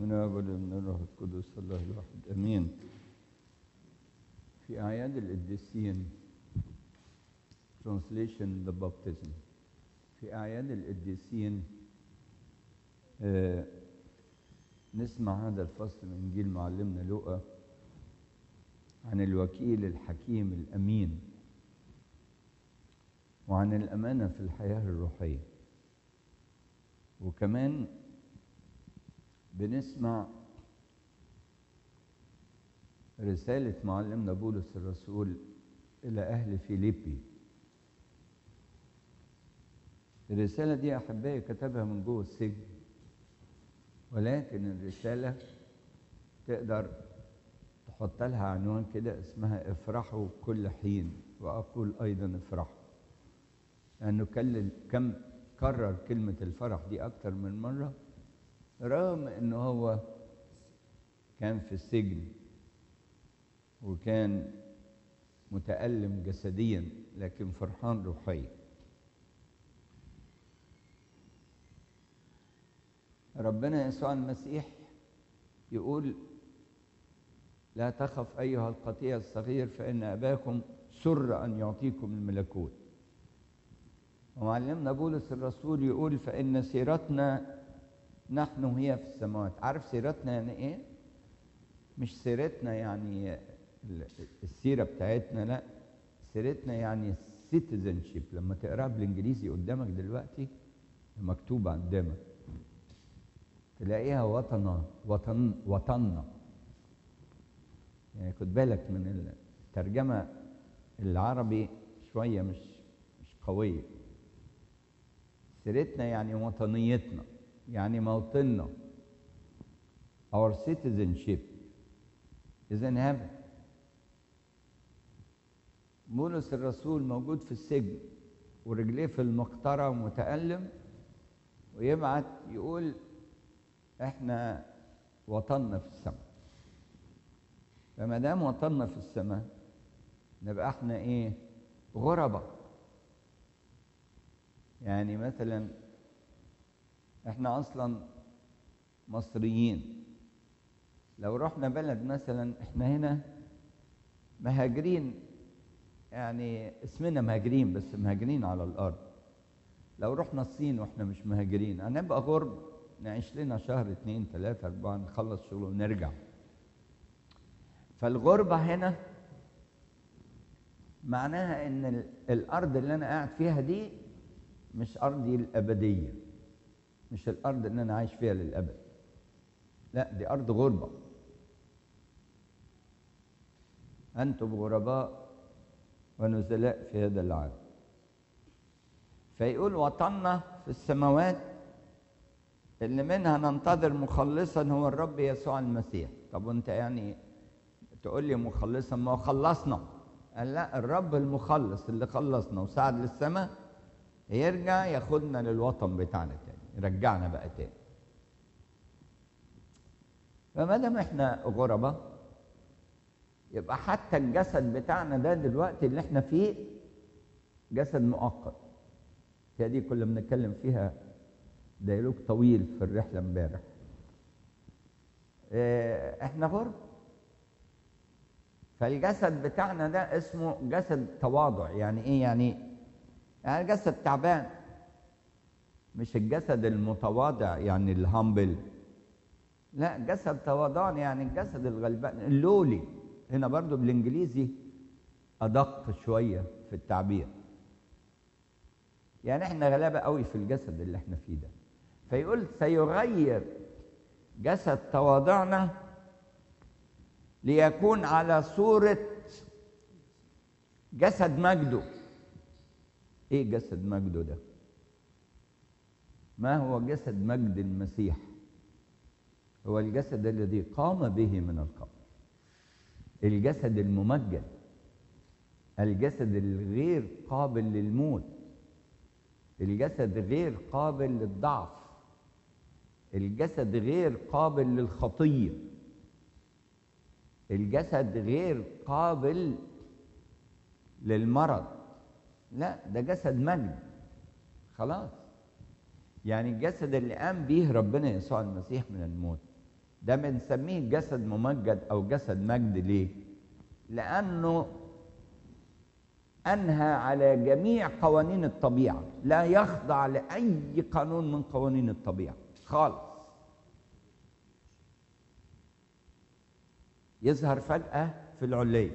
من أول من الروح القدس الله الواحد أمين في أعياد القديسين translation the baptism في أعياد القديسين آه نسمع هذا الفصل من إنجيل معلمنا لوقا عن الوكيل الحكيم الأمين وعن الأمانة في الحياة الروحية وكمان بنسمع رسالة معلمنا بولس الرسول إلى أهل فيليبي الرسالة دي أحبائي كتبها من جوه السجن ولكن الرسالة تقدر تحط لها عنوان كده اسمها افرحوا كل حين وأقول أيضا افرحوا لأنه كم كرر كلمة الفرح دي أكتر من مرة رغم إنه هو كان في السجن وكان متألم جسديا لكن فرحان روحيا ربنا يسوع المسيح يقول لا تخف أيها القطيع الصغير فإن أباكم سر أن يعطيكم الملكوت ومعلمنا بولس الرسول يقول فإن سيرتنا نحن هي في السماوات عارف سيرتنا يعني إيه؟ مش سيرتنا يعني السيرة بتاعتنا لا سيرتنا يعني citizenship لما تقراها بالإنجليزي قدامك دلوقتي مكتوبة قدامك تلاقيها وطنا وطن وطننا يعني خد بالك من الترجمة العربي شوية مش مش قوية سيرتنا يعني وطنيتنا يعني موطننا our citizenship is in heaven بولس الرسول موجود في السجن ورجليه في المقطرة ومتألم ويبعت يقول احنا وطننا في السماء فما دام وطننا في السماء نبقى احنا ايه غرباء يعني مثلا احنا اصلا مصريين لو رحنا بلد مثلا احنا هنا مهاجرين يعني اسمنا مهاجرين بس مهاجرين على الارض لو رحنا الصين واحنا مش مهاجرين هنبقى غرب نعيش لنا شهر اتنين تلاتة أربعة نخلص شغل ونرجع فالغربة هنا معناها إن الأرض اللي أنا قاعد فيها دي مش أرضي الأبدية مش الأرض اللي أنا عايش فيها للأبد لا دي أرض غربة أنتم غرباء ونزلاء في هذا العالم فيقول وطننا في السماوات اللي منها ننتظر مخلصا هو الرب يسوع المسيح طب وانت يعني تقول لي مخلصا ما هو خلصنا قال لا الرب المخلص اللي خلصنا وساعد للسماء يرجع ياخدنا للوطن بتاعنا تاني يرجعنا بقى تاني فما دام احنا غرباء يبقى حتى الجسد بتاعنا ده دلوقتي اللي احنا فيه جسد مؤقت هي دي كنا بنتكلم فيها ديالوج طويل في الرحله امبارح احنا غرب فالجسد بتاعنا ده اسمه جسد تواضع يعني ايه يعني يعني جسد تعبان مش الجسد المتواضع يعني الهامبل لا جسد تواضعان يعني الجسد الغلبان اللولي هنا برضو بالانجليزي ادق شويه في التعبير يعني احنا غلابه قوي في الجسد اللي احنا فيه ده فيقول سيغير جسد تواضعنا ليكون على صورة جسد مجده ايه جسد مجده ده ما هو جسد مجد المسيح هو الجسد الذي قام به من القبر الجسد الممجد الجسد الغير قابل للموت الجسد غير قابل للضعف الجسد غير قابل للخطيه الجسد غير قابل للمرض لا ده جسد مجد خلاص يعني الجسد اللي قام به ربنا يسوع المسيح من الموت ده بنسميه جسد ممجد او جسد مجد ليه لانه انهى على جميع قوانين الطبيعه لا يخضع لاي قانون من قوانين الطبيعه خالص يظهر فجاه في العليه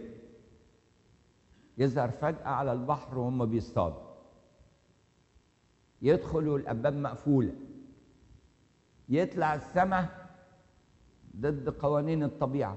يظهر فجاه على البحر وهم بيصطادوا يدخلوا الابواب مقفوله يطلع السماء ضد قوانين الطبيعه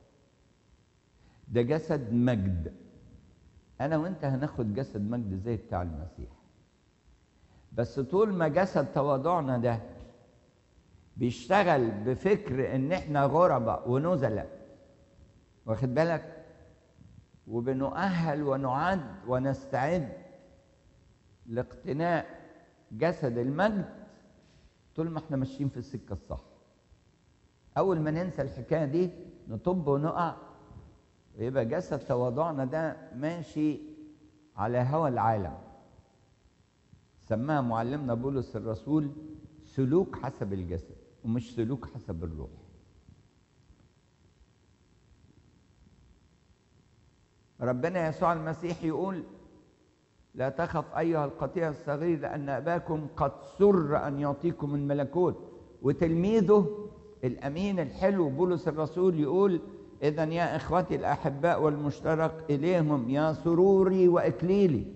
ده جسد مجد انا وانت هناخد جسد مجد زي بتاع المسيح بس طول ما جسد تواضعنا ده بيشتغل بفكر ان احنا غرباء ونزلاء واخد بالك وبنؤهل ونعد ونستعد لاقتناء جسد المجد طول ما احنا ماشيين في السكه الصح اول ما ننسى الحكايه دي نطب ونقع ويبقى جسد تواضعنا ده ماشي على هوى العالم سماها معلمنا بولس الرسول سلوك حسب الجسد ومش سلوك حسب الروح ربنا يسوع المسيح يقول لا تخف أيها القطيع الصغير لأن أباكم قد سر أن يعطيكم الملكوت وتلميذه الأمين الحلو بولس الرسول يقول إذا يا إخوتي الأحباء والمشترك إليهم يا سروري وإكليلي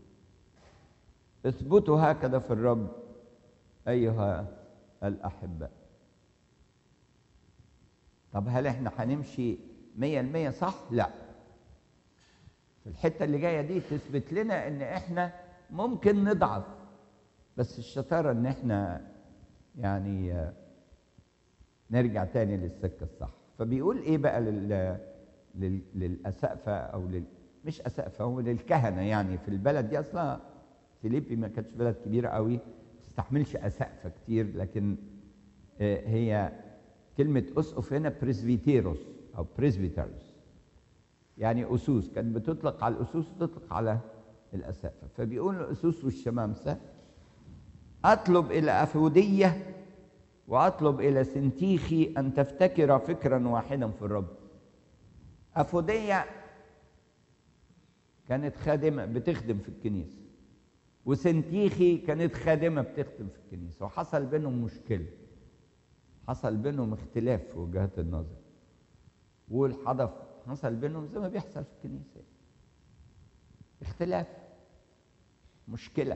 اثبتوا هكذا في الرب أيها الأحباء طب هل احنا هنمشي مية المية صح؟ لا في الحتة اللي جاية دي تثبت لنا ان احنا ممكن نضعف بس الشطارة ان احنا يعني نرجع تاني للسكة الصح فبيقول ايه بقى لل لل للأسقفة او لل مش أسقفة هو للكهنة يعني في البلد دي اصلا فيليبي ما كانتش بلد كبيرة قوي تستحملش أسقفة كتير لكن هي كلمة أسقف هنا بريسبيتيروس أو بريسبيتروس يعني أسوس كانت بتطلق على الأسوس وتطلق على الأسقفة فبيقول الأسوس والشمامسة أطلب إلى أفودية وأطلب إلى سنتيخي أن تفتكر فكرا واحدا في الرب أفودية كانت خادمة بتخدم في الكنيسة وسنتيخي كانت خادمة بتخدم في الكنيسة وحصل بينهم مشكلة حصل بينهم اختلاف في وجهات النظر والحدث حصل بينهم زي ما بيحصل في الكنيسة اختلاف مشكلة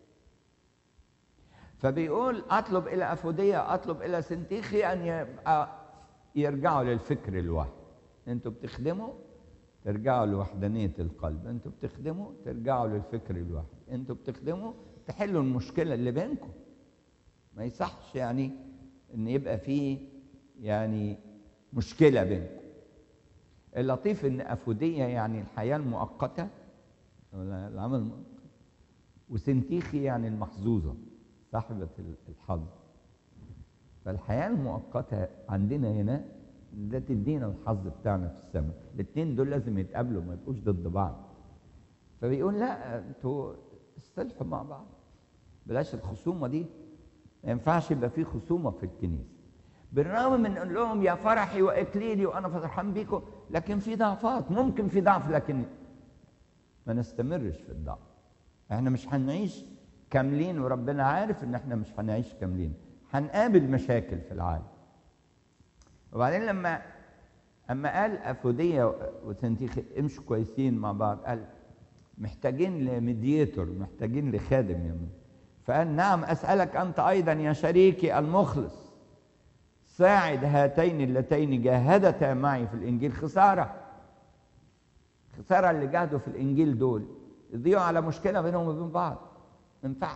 فبيقول أطلب إلى أفودية أطلب إلى سنتيخي أن يبقى يرجعوا للفكر الواحد أنتوا بتخدموا ترجعوا لوحدانية القلب أنتوا بتخدموا ترجعوا للفكر الواحد أنتوا بتخدموا تحلوا المشكلة اللي بينكم ما يصحش يعني ان يبقى فيه يعني مشكله بينكم اللطيف ان افوديه يعني الحياه المؤقته العمل المؤقت وسنتيخي يعني المحظوظه صاحبه الحظ فالحياه المؤقته عندنا هنا ده تدينا الحظ بتاعنا في السماء الاثنين دول لازم يتقابلوا ما يبقوش ضد بعض فبيقول لا انتوا اصطلحوا مع بعض بلاش الخصومه دي ما ينفعش يبقى في خصومه في الكنيسه بالرغم من نقول لهم يا فرحي واكليلي وانا فرحان بيكم لكن في ضعفات ممكن في ضعف لكن ما نستمرش في الضعف احنا مش هنعيش كاملين وربنا عارف ان احنا مش هنعيش كاملين هنقابل مشاكل في العالم وبعدين لما اما قال افوديه وسنتيخي امشوا كويسين مع بعض قال محتاجين لميديتور محتاجين لخادم يا من. فقال نعم أسألك أنت أيضا يا شريكي المخلص ساعد هاتين اللتين جاهدتا معي في الإنجيل خسارة خسارة اللي جاهدوا في الإنجيل دول يضيعوا على مشكلة بينهم وبين بعض ما ينفعش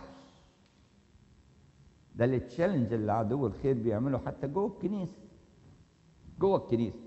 ده التشالنج اللي عدو الخير بيعمله حتى جوه الكنيسة جوه الكنيسة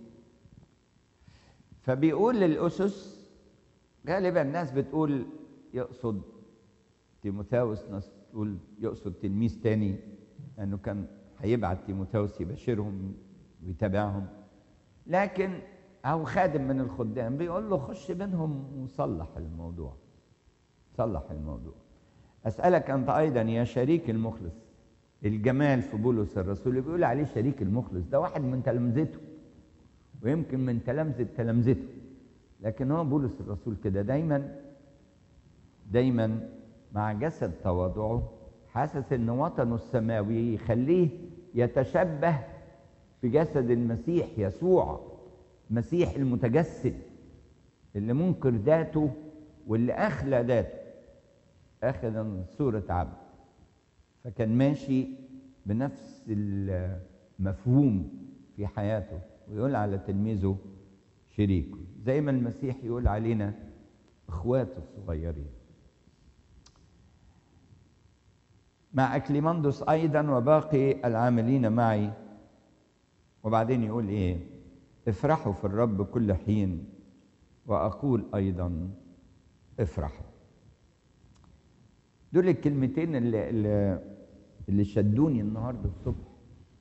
فبيقول للأسس غالبا الناس بتقول يقصد تيموثاوس ناس تقول يقصد تلميذ تاني لانه كان هيبعت تيموثاوس يبشرهم ويتابعهم لكن او خادم من الخدام بيقول له خش بينهم وصلح الموضوع صلح الموضوع اسالك انت ايضا يا شريك المخلص الجمال في بولس الرسول اللي بيقول عليه شريك المخلص ده واحد من تلامذته ويمكن من تلامذة تلامذته لكن هو بولس الرسول كده دايما دايما مع جسد تواضعه حاسس ان وطنه السماوي يخليه يتشبه بجسد المسيح يسوع مسيح المتجسد اللي منكر ذاته واللي اخلى ذاته اخذ صورة عبد فكان ماشي بنفس المفهوم في حياته ويقول على تلميذه شريكه زي ما المسيح يقول علينا اخواته الصغيرين مع اكليماندوس ايضا وباقي العاملين معي وبعدين يقول ايه افرحوا في الرب كل حين واقول ايضا افرحوا دول الكلمتين اللي اللي, اللي شدوني النهارده الصبح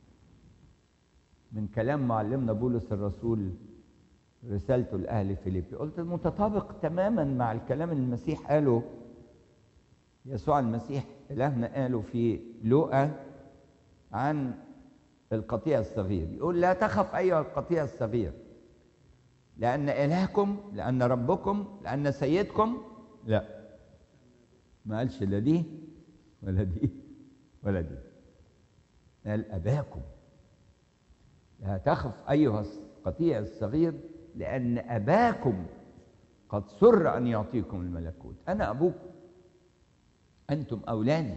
من كلام معلمنا بولس الرسول رسالته لاهل فيليبي قلت متطابق تماما مع الكلام اللي المسيح قاله يسوع المسيح الهنا قاله في لوقا عن القطيع الصغير يقول لا تخف ايها القطيع الصغير لان الهكم لان ربكم لان سيدكم لا ما قالش لا دي ولا دي ولا دي قال اباكم لا تخف ايها القطيع الصغير لان اباكم قد سر ان يعطيكم الملكوت انا ابوكم انتم اولادي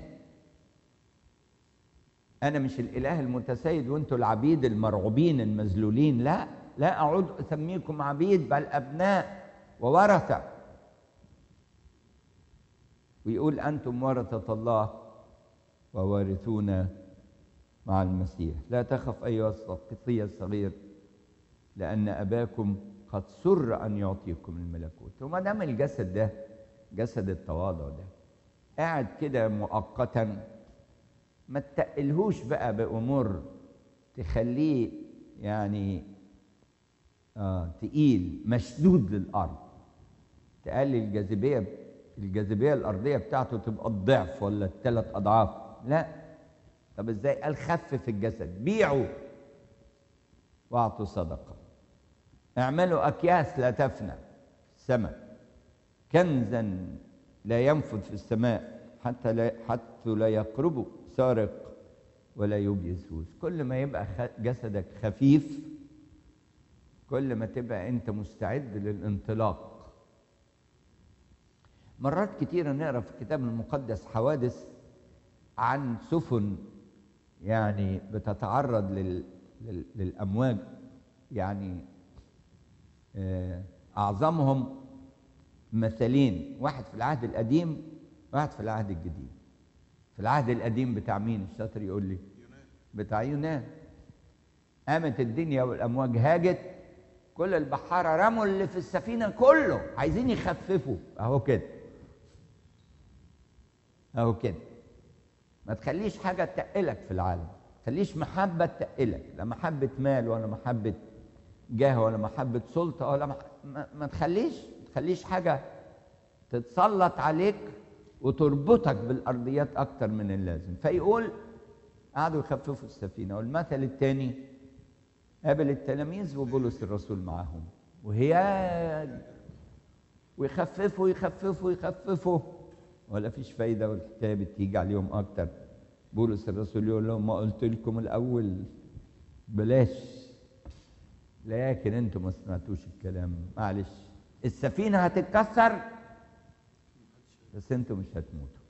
انا مش الاله المتسيد وانتم العبيد المرعوبين المذلولين لا لا اعود اسميكم عبيد بل ابناء وورثه ويقول انتم ورثه الله ووارثون مع المسيح لا تخف ايها القطيع الصغير لان اباكم قد سر ان يعطيكم الملكوت وما دام الجسد ده جسد التواضع ده قاعد كده مؤقتا ما تقلهوش بقى بامور تخليه يعني آه تقيل مشدود للارض تقلل الجاذبيه الجاذبيه الارضيه بتاعته تبقى الضعف ولا الثلاث اضعاف لا طب ازاي قال خفف الجسد بيعوا واعطوا صدقه اعملوا اكياس لا تفنى في السماء كنزا لا ينفذ في السماء حتى لا حتى لا يقربوا سارق ولا يبدي سوس كل ما يبقى جسدك خفيف كل ما تبقى انت مستعد للانطلاق مرات كتيرة نقرا في الكتاب المقدس حوادث عن سفن يعني بتتعرض لل... لل... للامواج يعني اعظمهم مثلين واحد في العهد القديم واحد في العهد الجديد في العهد القديم بتاع مين الشاطر يقول لي بتاع يونان قامت الدنيا والامواج هاجت كل البحارة رموا اللي في السفينة كله عايزين يخففوا اهو كده اهو كده ما تخليش حاجة تقلك في العالم ما تخليش محبة تقلك لا محبة مال ولا محبة جاه ولا محبة سلطة ولا مح... ما, ما تخليش ما تخليش حاجة تتسلط عليك وتربطك بالأرضيات أكتر من اللازم فيقول قعدوا يخففوا السفينة والمثل الثاني قابل التلاميذ وبولس الرسول معاهم وهي ويخففوا يخففوا يخففوا ولا فيش فايدة والحكاية بتيجي عليهم أكتر بولس الرسول يقول لهم ما قلت لكم الأول بلاش لكن انتوا ما سمعتوش الكلام معلش السفينة هتتكسر بس انتوا مش هتموتوا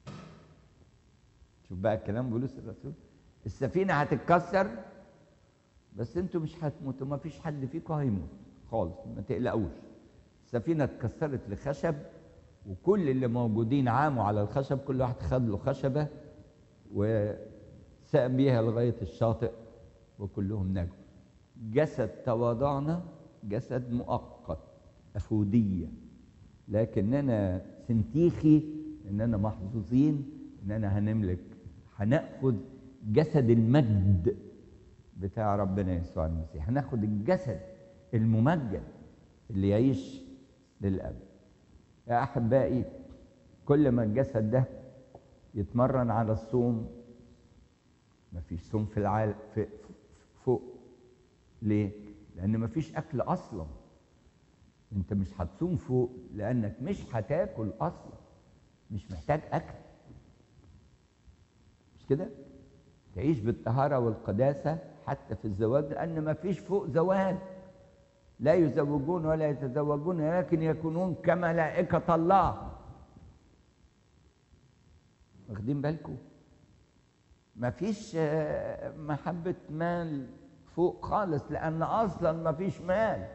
شوف بقى الكلام بولس الرسول السفينة هتتكسر بس انتوا مش هتموتوا ما فيش حد فيكم هيموت خالص ما تقلقوش السفينة اتكسرت لخشب وكل اللي موجودين عاموا على الخشب كل واحد خد له خشبة وسام بيها لغاية الشاطئ وكلهم نجوا جسد تواضعنا جسد مؤقت أفودية لكننا سنتيخي إننا محظوظين إننا هنملك هناخد جسد المجد بتاع ربنا يسوع المسيح هناخد الجسد الممجد اللي يعيش للأبد يا أحبائي كل ما الجسد ده يتمرن على الصوم مفيش صوم في العالم في فوق ليه لان مفيش اكل اصلا انت مش هتصوم فوق لانك مش هتاكل اصلا مش محتاج اكل مش كده تعيش بالطهاره والقداسه حتى في الزواج لان مفيش فوق زواج لا يزوجون ولا يتزوجون لكن يكونون كملائكه الله واخدين بالكم مفيش محبة مال فوق خالص لأن أصلا مفيش مال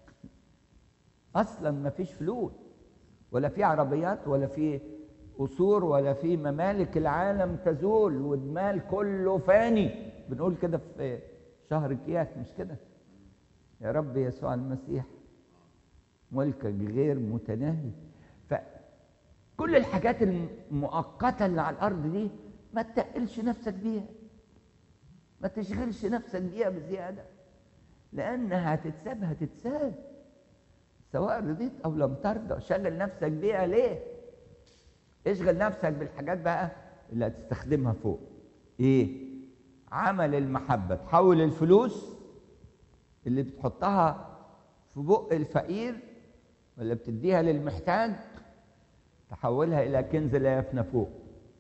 أصلا مفيش فلوس ولا في عربيات ولا في قصور ولا في ممالك العالم تزول والمال كله فاني بنقول كده في شهر كياك مش كده يا رب يسوع المسيح ملكك غير متناهي فكل الحاجات المؤقتة اللي على الأرض دي ما تتقلش نفسك بيها ما تشغلش نفسك بيها بزيادة لأنها هتتساب هتتساب سواء رضيت أو لم ترضى شغل نفسك بيها ليه اشغل نفسك بالحاجات بقى اللي هتستخدمها فوق ايه عمل المحبة تحول الفلوس اللي بتحطها في بق الفقير ولا بتديها للمحتاج تحولها إلى كنز لا يفنى فوق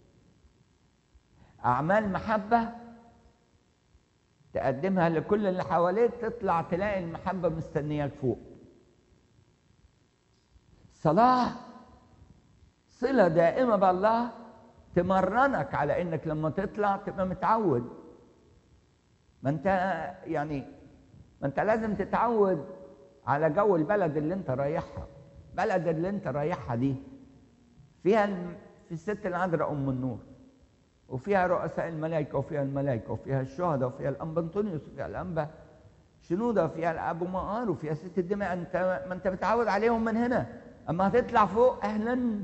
أعمال محبة تقدمها لكل اللي حواليك تطلع تلاقي المحبة مستنياك فوق صلاة صلة دائمة بالله تمرنك على انك لما تطلع تبقى متعود ما انت يعني ما انت لازم تتعود على جو البلد اللي انت رايحها بلد اللي انت رايحها دي فيها في الست العذراء ام النور وفيها رؤساء الملائكة وفيها الملائكة وفيها الشهداء وفيها الأنبا أنطونيوس وفيها الأنبا شنودة وفيها أبو مقار وفيها ست الدماء أنت ما أنت متعود عليهم من هنا أما هتطلع فوق أهلا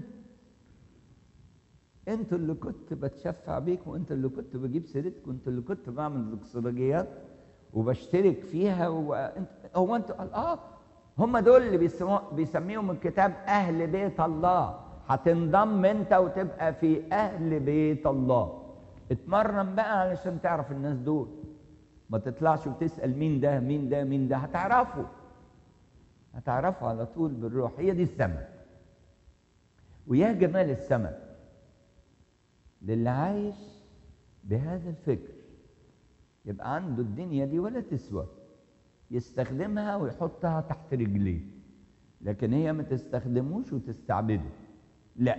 أنتوا اللي كنت بتشفع بيكم وأنتوا اللي كنت بجيب سيرتكم أنتوا اللي كنت بعمل الاقتصاديات وبشترك فيها وانت هو أنتوا قال آه هم دول اللي بيسميهم الكتاب أهل بيت الله هتنضم انت وتبقى في اهل بيت الله اتمرن بقى علشان تعرف الناس دول ما تطلعش وتسال مين ده مين ده مين ده هتعرفه هتعرفه على طول بالروح هي دي السماء ويا جمال السماء للي عايش بهذا الفكر يبقى عنده الدنيا دي ولا تسوى يستخدمها ويحطها تحت رجليه لكن هي ما تستخدموش وتستعبده لا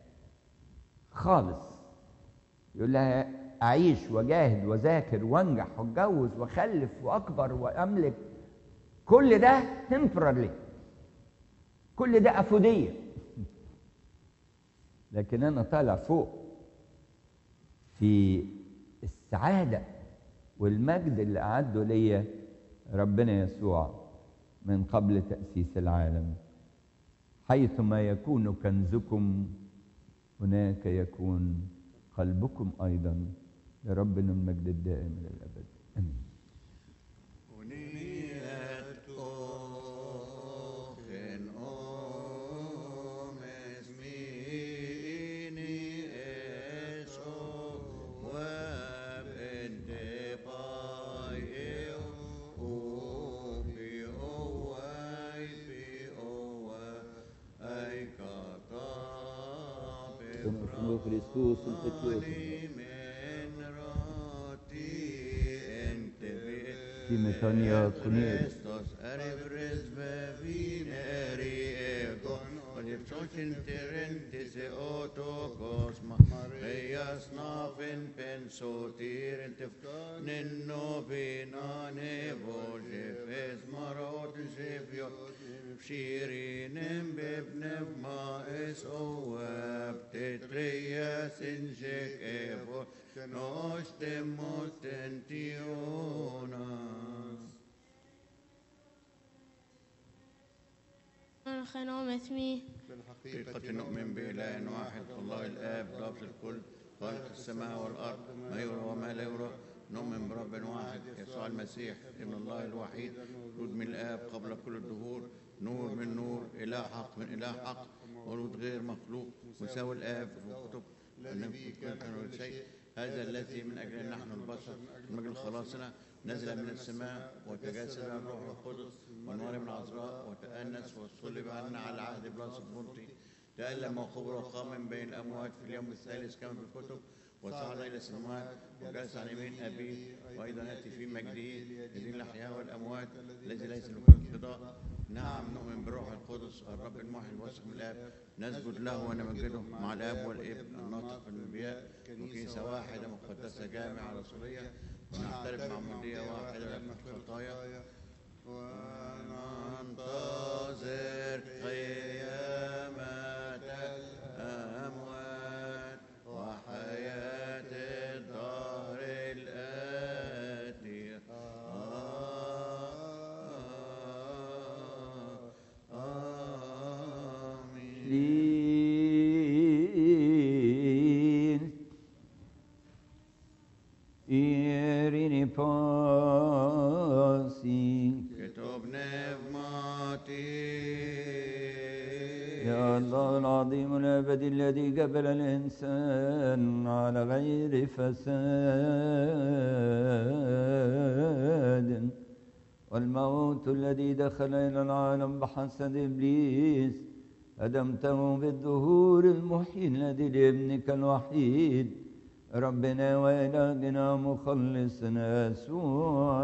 خالص يقول لها أعيش وجاهد وذاكر وانجح واتجوز واخلف واكبر واملك كل ده temporarily كل ده أفودية لكن أنا طالع فوق في السعادة والمجد اللي أعده ليا ربنا يسوع من قبل تأسيس العالم حيثما يكون كنزكم هناك يكون قلبكم ايضا لربنا المجد الدائم الى الابد امين Kristus الفتيوس Timotania Cornelius Interentise otokos Maria snafin pensotir inte Ninno binane volje fes marot sefjo Shirinem bebnev ma es oab Tetreia sinjek evo Nos temos tentionas خنوم اسمي حقيقة نؤمن بإله واحد الله الآب ضابط الكل خالق السماء والأرض ما يرى وما لا يرى نؤمن برب واحد يسوع المسيح ابن الله الوحيد مولود من الآب قبل كل الدهور نور من نور إله حق من إله حق مولود غير مخلوق مساوي الآب في الكتب النبي كان شيء هذا الذي من أجل نحن البشر من أجل خلاصنا نزل من السماء وتجسد الروح القدس ونور من عذراء وتأنس وصلب عنا على عهد بلاس البنطي تألم وخبر وقام بين الأموات في اليوم الثالث كما في الكتب وصعد إلى السماوات وجلس عن يمين أبيه وأيضا يأتي في مجده يزيل الأحياء والأموات الذي ليس له انقضاء نعم نؤمن بالروح القدس الرب المحيي الواثق من الآب نسجد له ونمجده مع الآب والابن الناطق بالأنبياء وكنيسة واحدة مقدسة جامعة رسولية ونعترف مع مدية واحدة لكن الخطايا وننتظر قيامة الأموات وحياة الدهر الآتية آمين Lil Irini pasi كتب نغماتي يا الله العظيم الأبدي الذي قبل الإنسان على غير فساد والموت الذي دخل إلى العالم بحسد إبليس أدمته بالظهور المحيي الذي لابنك الوحيد ربنا وإلهنا مخلصنا يسوع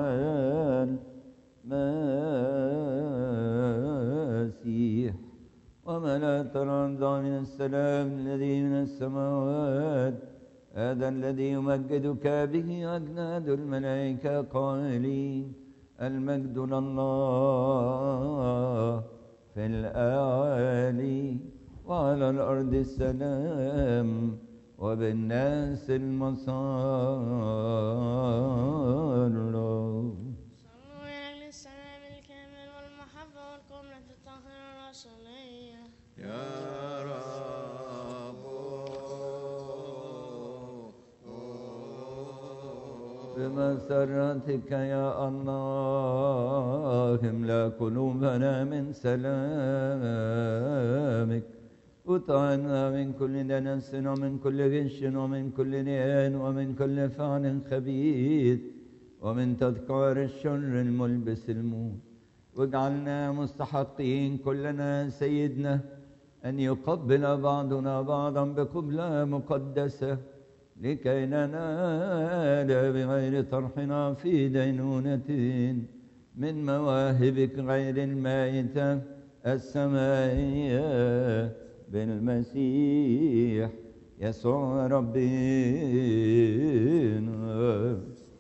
المسيح وما لا ترضى من السلام الذي من السماوات هذا الذي يمجدك به أجناد الملائكة قائلين المجد لله في الأعالي وعلى الأرض السلام وبالناس المسار صلوا من أجل السلام الكامل والمحبة والقمة الطاهرة الرسولية يا رب بمسرتك يا الله املا قلوبنا من سلامك وطعنا من كل دنس ومن كل غش ومن كل نيان ومن كل فعل خبيث ومن تذكار الشر الملبس الموت واجعلنا مستحقين كلنا سيدنا أن يقبل بعضنا بعضا بقبلة مقدسة لكي ننال بغير طرحنا في دينونة من مواهبك غير المائتة السمائية بالمسيح يسوع ربنا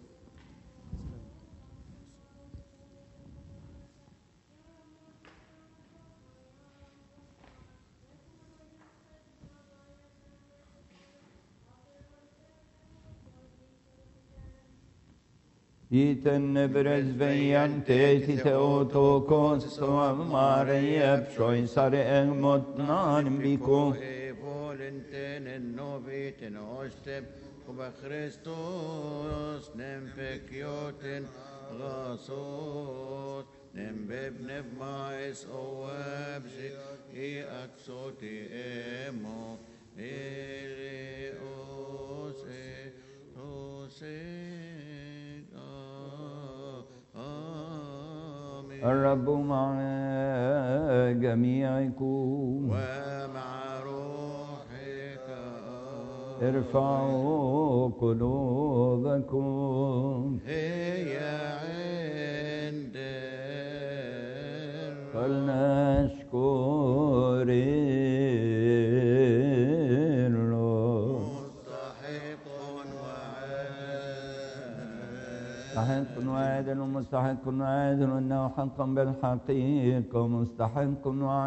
Iten brezvejan teti teotokos soam Maria psoisare engmot nan biko. Volenten en noviten ostep Kuba Christus nem pekioten gasot nem beb nev mais oabsi i aksoti emo Eleos e toseg آمين الرب مع جميعكم ومع روحك ارفعوا قلوبكم هي عند الرب فلنشكر الرب مستحق مستحق وعادل ومستحق وعادل انه حقا بالحقيقه مستحق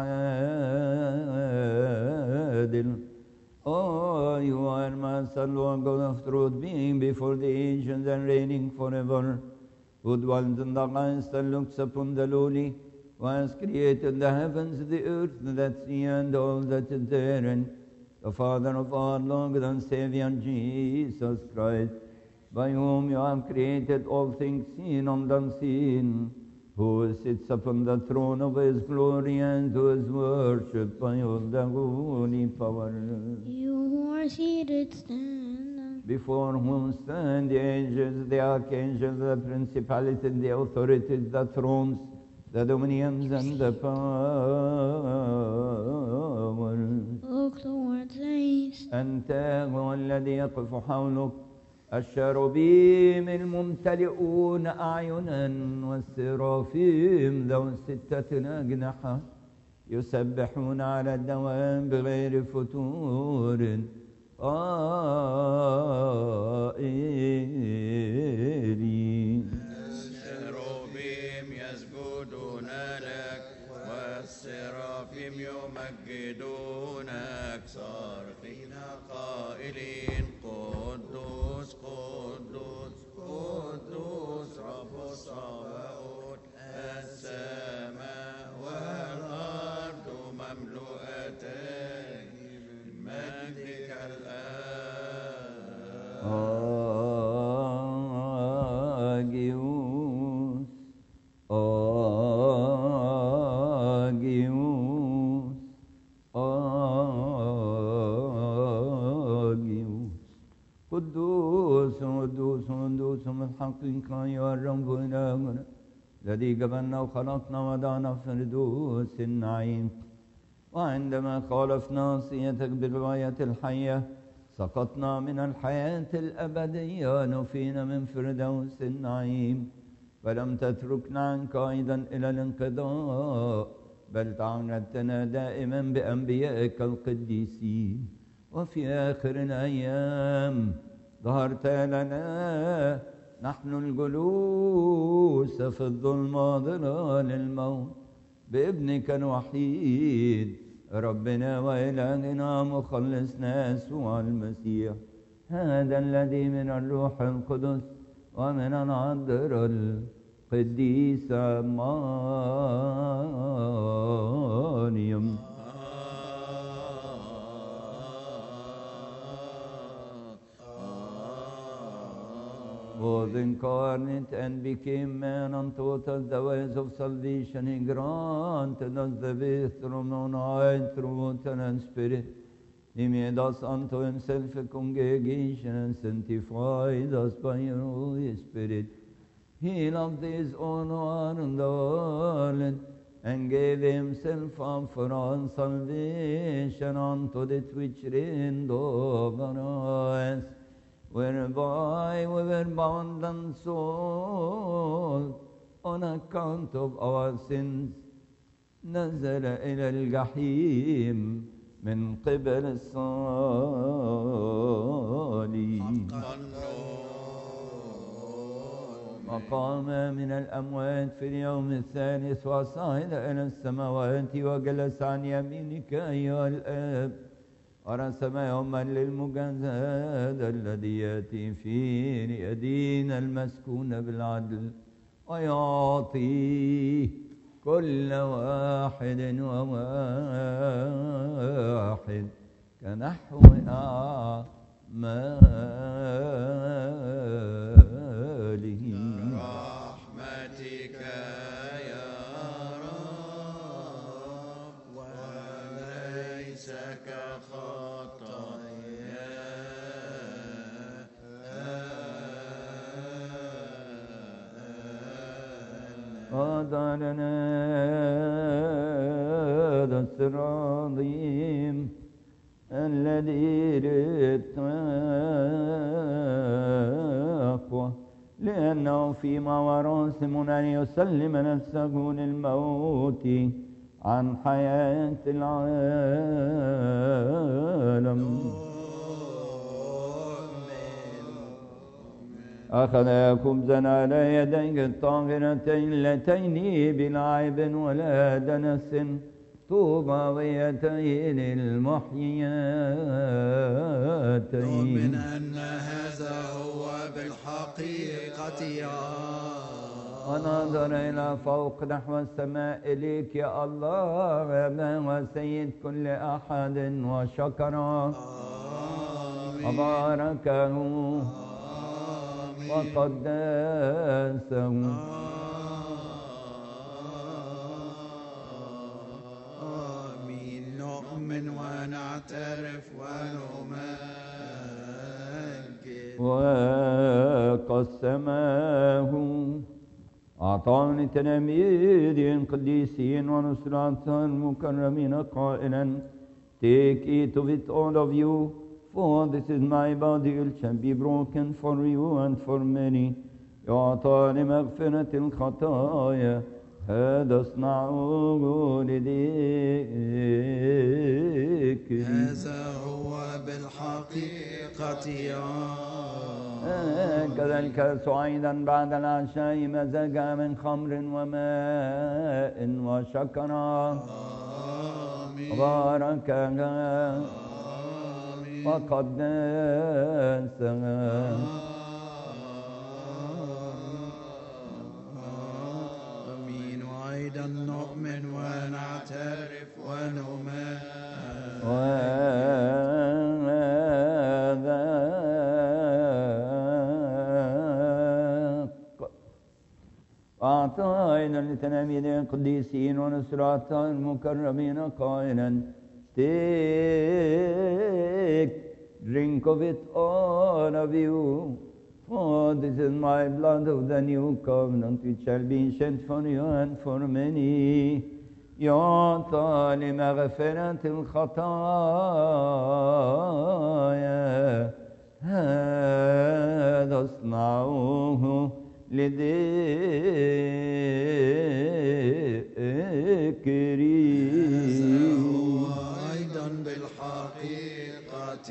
وعادل Oh, you are Master, Lord God of truth, being before the ages and reigning forever, who dwells in the highest and looks upon the lowly, who has created the heavens, the earth, the sea, and all that is therein, the Father of our Lord and Savior Jesus Christ, by whom you have created all things seen and unseen, who sits upon the throne of his glory and who is worshipped by all the holy power. You who are seated, stand. before whom stand the angels, the archangels, the principalities, the authorities, the thrones, the dominions, and the powers. Look towards the east. أنت هو الذي يقف حولك الشربيم الممتلئون أعينا والسرافيم ذو ستة أجنحة يسبحون على الدوام بغير فتور قائلين الشروبيم يسجدون لك والسرافيم يمجدونك صارخين قائلين قدوس قدوس قدوس رب الصباؤوت السماء والأرض مملوءتان من مجدك الآن Agios, Agios, Agios. قدوس قدوس قدوس من الحقيقة يا رب إلهنا الذي جبلنا وخلقنا وضعنا في فردوس النعيم وعندما خالفنا صيتك بالغاية الحية سقطنا من الحياة الأبدية نفينا من فردوس النعيم ولم تتركنا عنك أيضا إلى الانقضاء بل تعهدتنا دائما بأنبيائك القديسين وفي آخر الأيام ظهرت لنا نحن الجلوس في الظلمة ظلال الموت بابنك الوحيد ربنا وإلهنا مخلصنا يسوع المسيح هذا الذي من الروح القدس ومن العذراء القديسة مريم was incarnate and became man and taught us the ways of salvation. He granted us the way from on high through water and spirit. He made us unto himself a congregation and sanctified us by your Holy Spirit. He loved his own one and all and gave himself up for our salvation unto that which reigned over us whereby we were bound and sold on account of our sins نزل إلى الجحيم من قبل الصليب وقام من الأموات في اليوم الثالث وصعد إلى السماوات وجلس عن يمينك أيها الآب ورسم يوما للمجازات الذي ياتي فيه ليدين المسكون بالعدل ويعطي كل واحد وواحد كنحو أعماله رحمتك يا رب وليس كخطايانا وضع لنا هذا السر العظيم الذي للتقوى لأنه فيما وراسم أن يسلم نفسه للموت عن حياة العالم أخذ خبزا على يديه الطاهرتين اللتين بلا عيب ولا دنس طوباويتين المحيياتين من أن هذا هو بالحقيقة يا ونظر إلى فوق نحو السماء إليك يا الله يا أبا وسيد كل أحد وشكره آمين وباركه وقدسه آمين نؤمن ونعترف ونمجد قسمه أعطاني تلاميذ قديسين ونصرات مكرمين قائلا Take it of it all of you for this is my body which shall be broken for you and for many يعطى لمغفرة الخطايا هذا اصنعوه لذكري هذا هو بالحقيقة هكذا الكأس أيضا بعد العشاء مزج من خمر وماء وشكرا باركها وقدسها آمين وأيضا نؤمن ونعترف ونؤمن وذاق أعطينا لتلاميذ القديسين ونصرات المكرمين قائلا Take, drink of it, all of you, for this is my blood of the new covenant, which shall be shed for you and for many. يعطى لمغفرة الخطايا هذا اصنعوه لذكري وأيضا بالحقيقة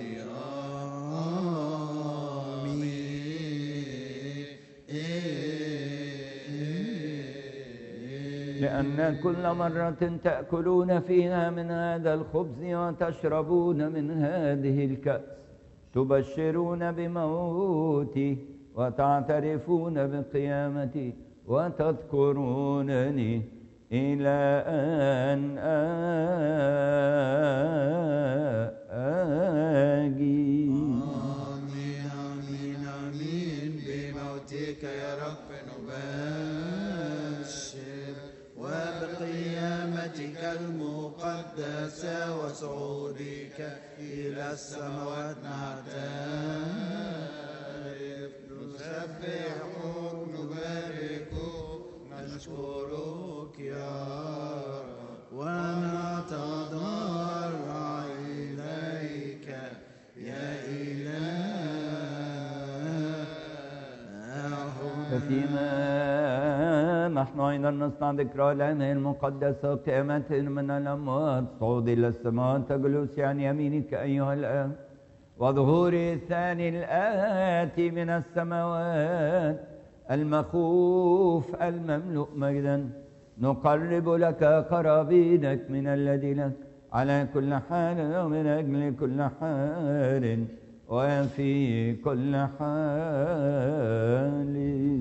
آمين لأن كل مرة تأكلون فيها من هذا الخبز وتشربون من هذه الكأس تبشرون بموتي وتعترفون بقيامتي وتذكرونني إلى أن آجي آمين آمين آمين بموتك يا رب نبشر وبقيامتك المقدسة وصعودك إلى السماوات نعترف نسبحك نباركك نشكرك يا رب ونتضرع إليك يا إله ففيما نحن أيضا نصنع ذكرى لنا المقدسة قيامة من الأموات صعود إلى السماء جلوس عن يمينك أيها الآب وظهور الثاني الآتي من السماوات المخوف المملوء مجدا نقرب لك قرابينك من الذي لك على كل حال ومن أجل كل حال وفي كل حال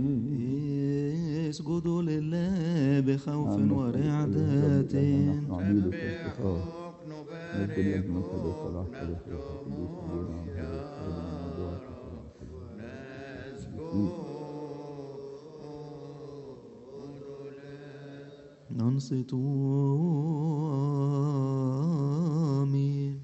اسجدوا لله بخوف ورعدة سبحك نبارك نخدمك يا رب نسجد لك ننصت آمين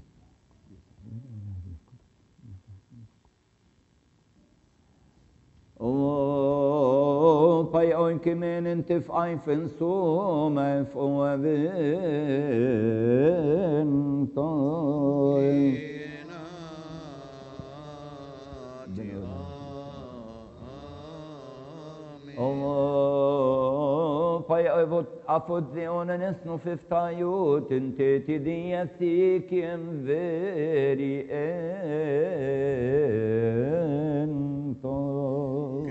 Oh, by oinkemen en tif eifen so my for vin toy. Oh, by avot afot the onanes no fiftayut en teti diathik en veri en toy.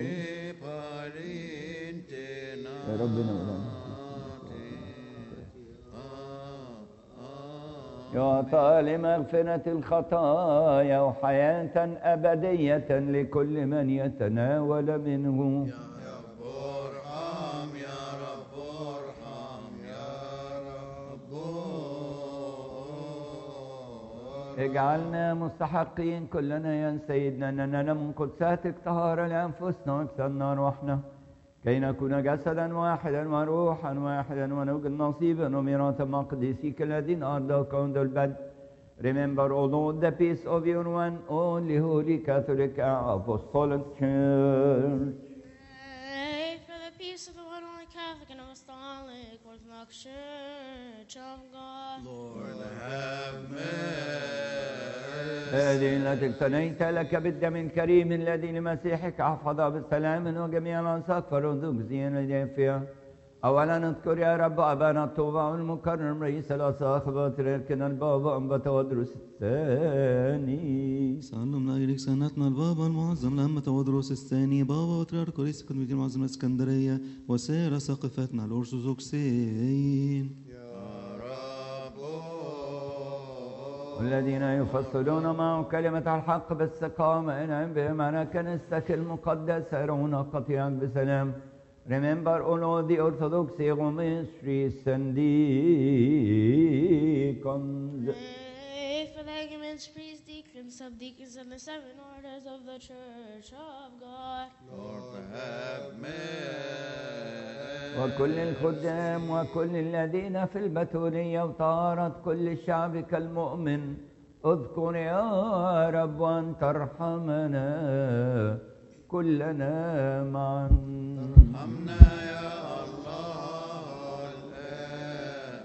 يا ربنا مولانا يعطى لمغفرة الخطايا وحياة أبدية لكل من يتناول منه ارحم يا رب ارحم يا رب اجعلنا مستحقين كلنا يا سيدنا أننا ننم قدساتك طهارة لأنفسنا واكسرنا روحنا كي نكون جسدا واحدا وروحا واحدا ونوجد نصيبا وميراثا مع قديسيك الذين أرضاك عند البدء Remember, O Lord, the peace of your one only holy Catholic Apostolic Church. Pray for the peace of the one only Catholic and Apostolic Orthodox Church of God. Lord, have mercy. هذه التي اقتنيت لك بالدم الكريم الذي لمسيحك احفظها بالسلام وجميع الانساك فردوك زين فيها اولا نذكر يا رب ابانا الطوبى المكرم رئيس الاساخ بطريركنا البابا انبت ودرس الثاني سلم لأجلك سنتنا البابا المعظم لما تودروس الثاني بابا وترارك ورئيس الكونفدرالية المعظم الاسكندرية وسائر سقفتنا الأرثوذكسيين يا رب والذين يفصلون معه كلمة الحق باستقامة انعم بهم على كنيستك المقدسة يرون قطيعك بسلام Remember all of the Orthodox mysteries and deacons. Pray for the arguments, priests, deacons, subdeacons, and the seven orders of the Church of God. Lord, have mercy. وكل الخدام وكل الذين في البتولية وطهارة كل شعبك المؤمن اذكر يا رب أن ترحمنا كلنا معا ارحمنا يا الله الآن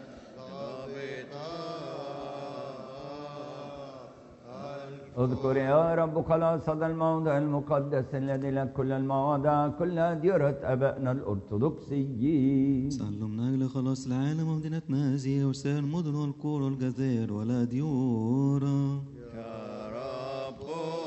ضابطا اذكر يا رب خلاص هذا الموضع المقدس الذي لك كل المواضع كلها ديرة أبائنا الأرثوذكسيين سلم لأجل خلاص العالم ومدينتنا هذه وسائر المدن والقرى والجزائر والأديورة يا رب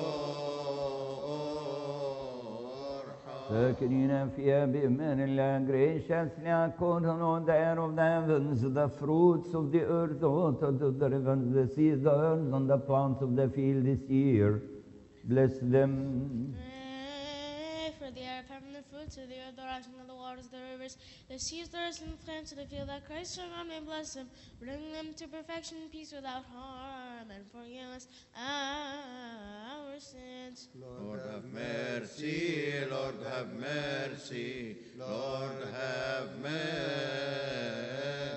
ارحم ساكنين فيها بإيمان الله graciously according on the air of the heavens the fruits of the earth the waters of the rivers the seas the earth and the plants of the field this year bless them Pray for the air, heaven, the fruits of the earth, the rising of the waters, the rivers, the seas, the earth, and the plants of the field, that Christ our God may bless them, bring them to perfection and peace without harm, and forgive us our sins. Lord have mercy, Lord have mercy, Lord have mercy.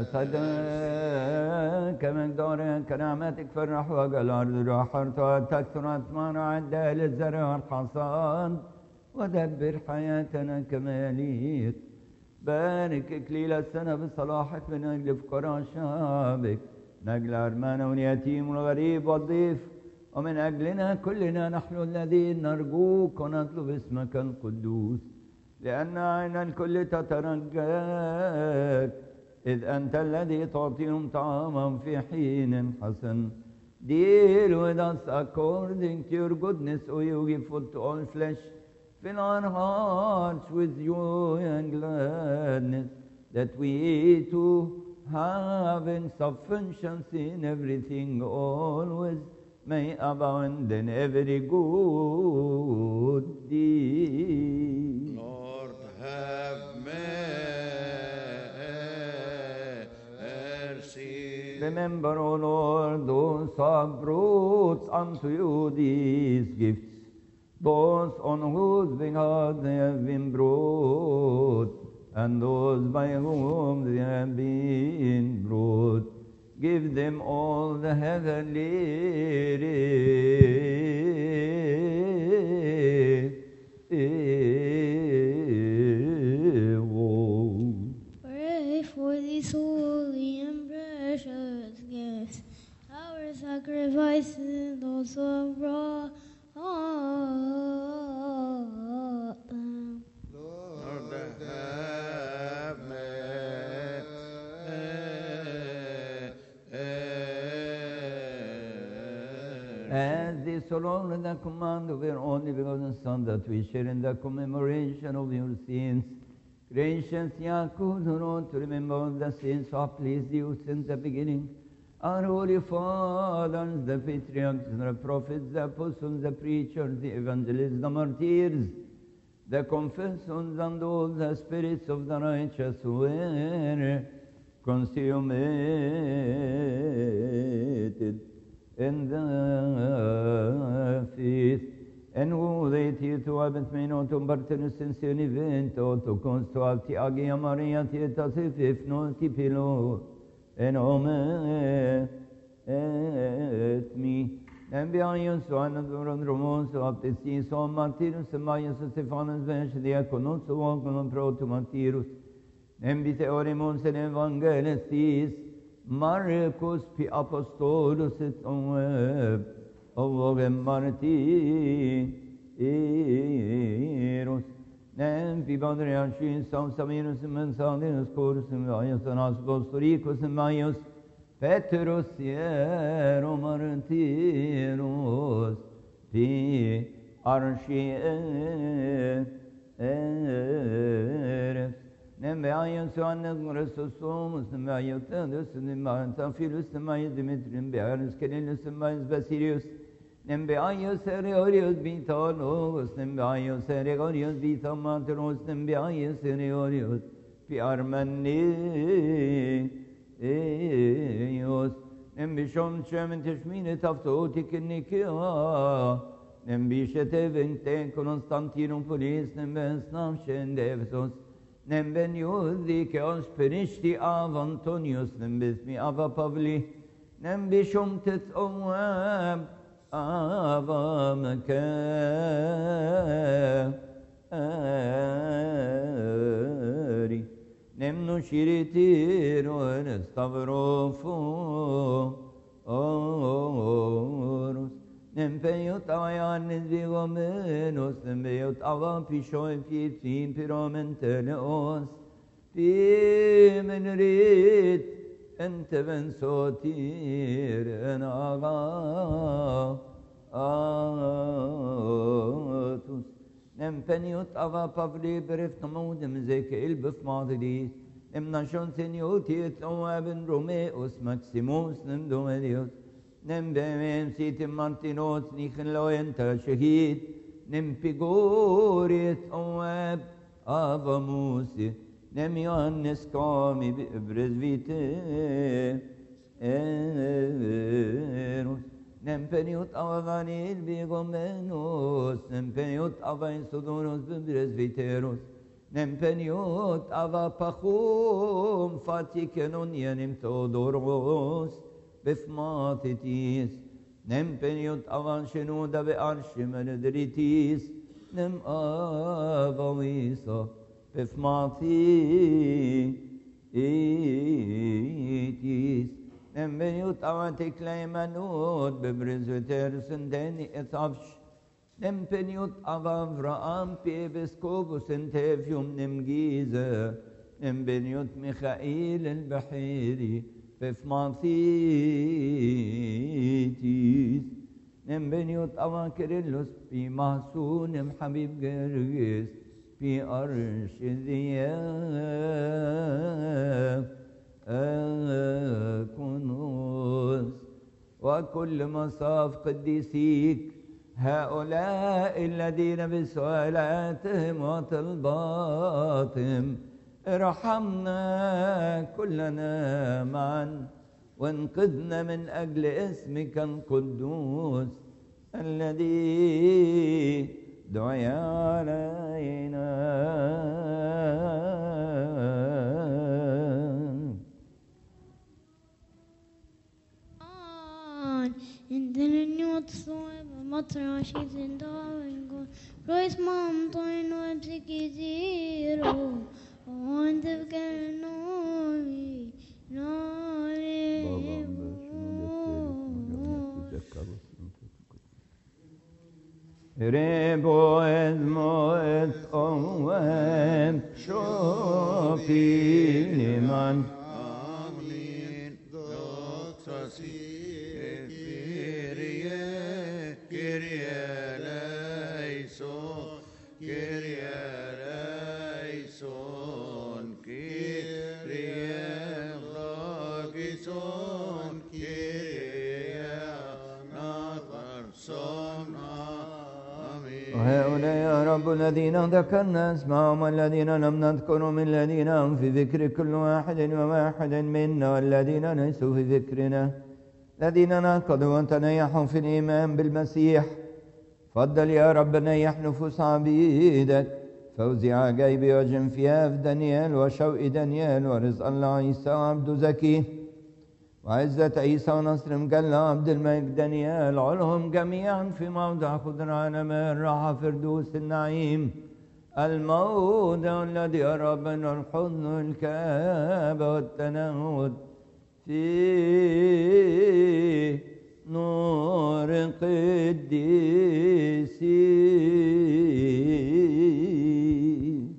صدق مقدارك كنعمتك فرح وجه الأرض راحرت وتكثر أثمار عدة للزرع والحصاد ودبر حياتنا كما يليق بارك إكليل السنة بصلاحك من أجل فقراء شعبك من أجل أرمانا واليتيم والغريب والضيف ومن أجلنا كلنا نحن الذين نرجوك ونطلب اسمك القدوس لأن عين الكل تترجاك إذ أنت الذي تعطيهم طعاما في حين حسن Deal with us according to your goodness, O you give food to all flesh. Fill our hearts with joy and gladness, that we too have insufficiency in everything always may abound in every good deed. Lord have mercy. Remember, O Lord, those who have brought unto you these gifts, those on whose behalf they have been brought, and those by whom they have been brought. Give them all the heavenly Pray for these holy and precious gifts, our sacrifices, those who have brought them. Lord have mercy. As this alone in the command of your only begotten Son, that we share in the commemoration of your sins. Gracious Yaakov, Lord, to remember all the sins who have pleased you since the beginning. Our holy fathers, the patriarchs, the prophets, the apostles, the preachers, the evangelists, the martyrs, the confessors, and all the spirits of the righteous who were consummated in the faith. En hodet till abet min och tom bartenus sen event och to konst och allt i agia Maria till tas ififno till pilo en ome etmi. Enviaios Johannes Romos Baptistis och Martirus Maius och Stefanus Diakonos och Wakonon Protomartirus. Nembite orimons en evangelistis Marcus pi apostolus et oeb Ovogem martirus. Nem pi Badrianshin Sam Saminus Mensalinus Corus Maius Anas Apostolikus Maius Petrus Iero Martirus Pi Arshi Eres Nem beayın soğanız Resulsumuz Nem beayın tadus Nem beayın tafilus Nem beayın Dimitrim beayın Kelilus Nem beayın Basilius Nem beayın Seriorius Vitalos Nem beayın Seriorius Vitamatros Nem beayın Seriorius Pi Armenni Eos Nem bişom çemin teşmini taftotik nikya Nem bişete vente Konstantinopolis Nem besnav şendevsos Nem ben yudhi ke osperişti av Antonius Nem bismi ava Pavli Nem bişom tet ovab Ava mekari Nem nu şiritir ve stavrofu Orus Nem peyot avayannes vigomenos Nem peyot ava pishoy pitin piromenteleos Pimen rit Ente ben sotir en aga Atus Nem peniot ava pavli berif namudem zeke ilbif madidis Nem nashon seniotiet oabin Romeus Maximus nem domedios Nem bemem sitim Martinos nichen loenta shahid Nem pigoriet oab ava musi Nem Johannes kami bibrez vite Eros Nem peniut avavanil bigomenos, nem peniut ava insudonos bibresviteros, nem peniut ava pachum fatikenon yenim todoros, bifmatitis, nem peniut avan shenuda be'arshim enedritis, nem ava wisa, bifmatitis, Nem beniut avatik leimanut bebrizviterusen deni etavsh. Nem peniut avavraam pi episkopus entevium nem giza. Nem beniut Michael el-Bahiri befmatitis. Nem beniut avan Kirillus pi mahsunem Habib Gergis pi arsh كنوز وكل مصاف قديسيك هؤلاء الذين بسؤالاتهم وطلباتهم ارحمنا كلنا معا وانقذنا من أجل اسمك القدوس الذي دعي علينا on in the new swim matra she's in darling Royce mom toin web zero on the ganoi Rebo es moet oem shopi liman Amen. Doxa si Kyrie, Kyrie eleison, Kyrie eleison, Kyrie logison, Kyrie anatharson. Amen. وهؤلاء يا رب الذين ذكرنا اسمهم والذين لم نذكرهم من الذين هم في ذكر كل واحد وواحد منا والذين ليسوا في ذكرنا الذين نقضوا وتنيحوا في الإيمان بالمسيح فضل يا رب نيح نفوس عبيدك فوزي عجيب وجنفياف دانيال وشوق دانيال ورزق الله عيسى وعبد زكي وعزة عيسى ونصر مجلى عبد الملك دانيال علهم جميعا في موضع خضران من راحة فردوس النعيم الموضع الذي يرى من الحضن والكآبة والتنهد في نور قديسي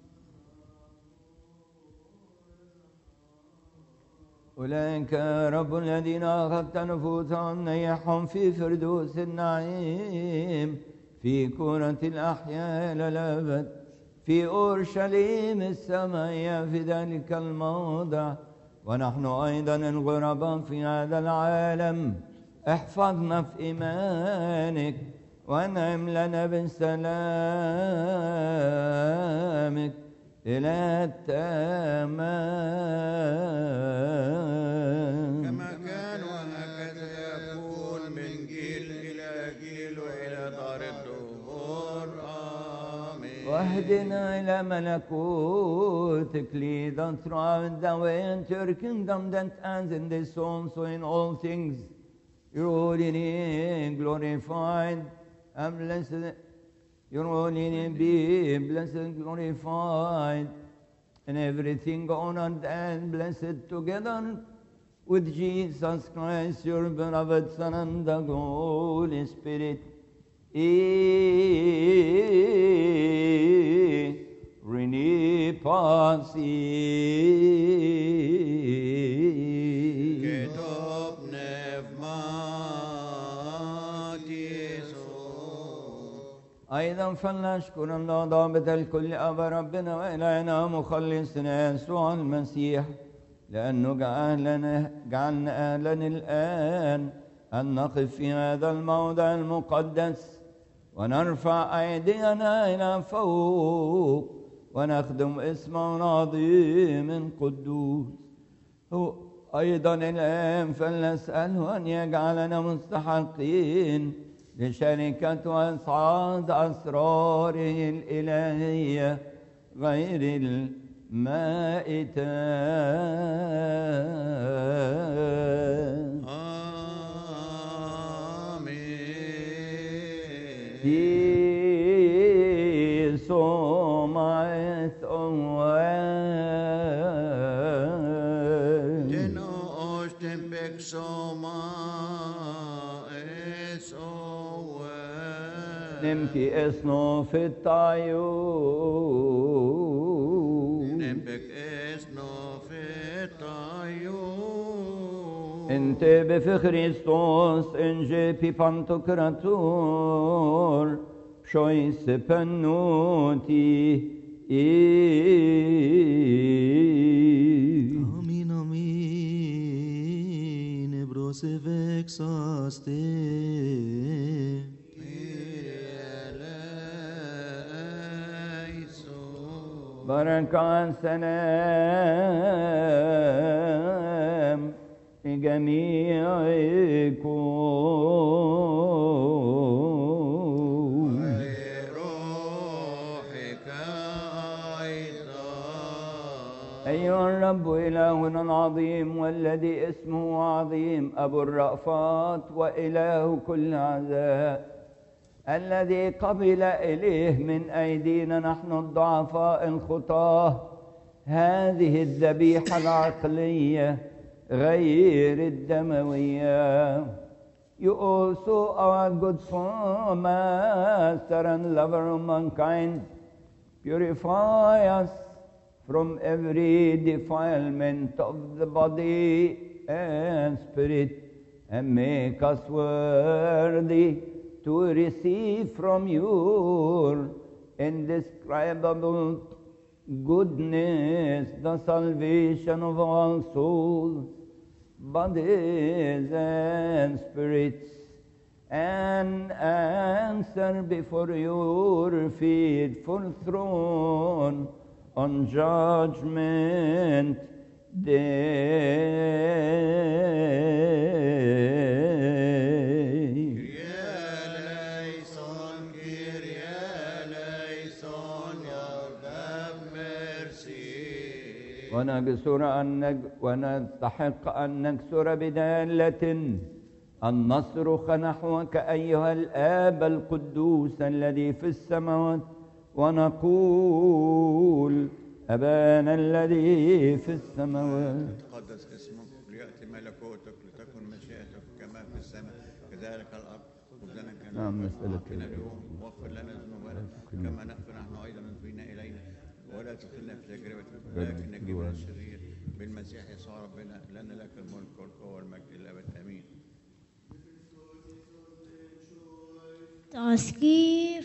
أولئك رب الذين أخذت نفوسهم نيحهم في فردوس النعيم في كرة الأحياء إلى الأبد في أورشليم السماء في ذلك الموضع ونحن أيضا الغرباء في هذا العالم احفظنا في إيمانك وانعم لنا بسلامك إلى التمام كما كان وهكذا يكون من جيل إلى جيل وإلى دار الدهور آمين واهدنا إلى ملكوتك lead us throughout the way into your kingdom that ends in this also in all things your holy name glorified and blessed your holy name be blessed and glorified and everything honored and blessed together with Jesus Christ, your beloved Son, and the Holy Spirit. E Rene Pasi. كتب نفمات يسوع أيضا فلنشكر الله ضابط الكل أبا ربنا وإلهنا مخلصنا يسوع المسيح لأنه جعلنا جعلنا أهلا الآن أن نقف في هذا الموضع المقدس ونرفع أيدينا إلى فوق ونخدم اسمه العظيم قدوس هو أيضا الآن فلنسأله أن يجعلنا مستحقين لشركة وإسعاد أسراره الإلهية غير المائتة آمين في سمعة أوان Geno osten pek soma es owe. نمكي اسنو في الطيور Nempek es no fetayo. انت بفخريستوس انجي بي بانتوكراتور شويس بنوتي Amin, amin, ebrose vexaste. Eleison. بركة سلام لجميعكم لروحك أيضا. أيها الرب إلهنا العظيم والذي اسمه عظيم أبو الرأفات وإله كل عزاء الذي قبل إليه من أيدينا نحن الضعفاء الخطاة هذه الذبيحة العقلية غير الدموية You also are good for master and lover of mankind. Purify us from every defilement of the body and spirit, and make us worthy to receive from your indescribable goodness the salvation of all souls, bodies and spirits, and answer before your faithful throne on judgment day. Eleison, Kyrie eleison, Lord have mercy. ونكسر أن نج... ونستحق أن نكسر بدالة أن نصرخ نحوك أيها الآب القدوس الذي في السماوات ونقول أبانا الذي في السماوات تقدس اسمك ليأتي ملكوتك لتكن مشيئتك كما في السماء كذلك الأرض خبزنا كان نعم، نسألك أعطنا يا اليوم واغفر لنا ذنوبنا كما نغفر نحن أيضا المذنبين إلينا ولا تدخلنا في تجربة لكن نجيب من الشرير بالمسيح يسوع ربنا لنا لك الملك والقوة والمجد للأبد آمين Taski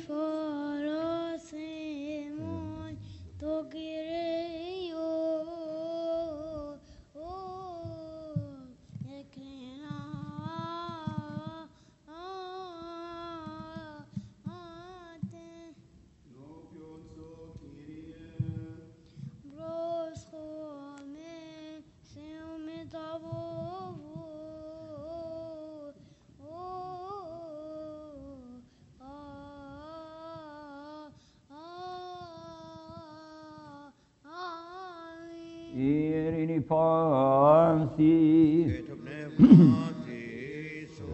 farasimon togireyo ekrena ate bros khome seome tavo Irini pansi Et pneumatis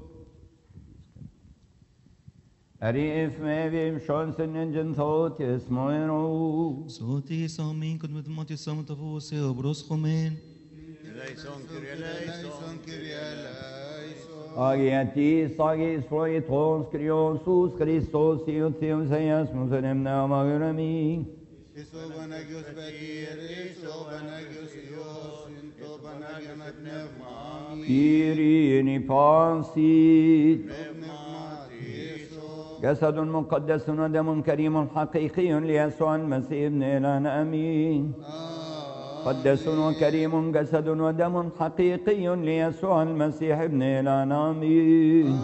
أريف ما بيم شونسن إنجن ثوت اسموينو صوتي سامين كنت متماتي سامن تفوسي وبروس خمين eleison Kyrie eleison Kyrie eleison. Agiati sagis froitons Kriosus Christos Iutium Seias Musenem Naamagurami Iso Panagios Betir, Iso Panagios Ios, Into Panagios Pneumami, Irini pansi Pneumatiso, جسد مقدس ودم كريم حقيقي ليسوع المسيح ابن إلهنا أمين قدس وكريم جسد ودم حقيقي ليسوع المسيح ابن إلهنا أمين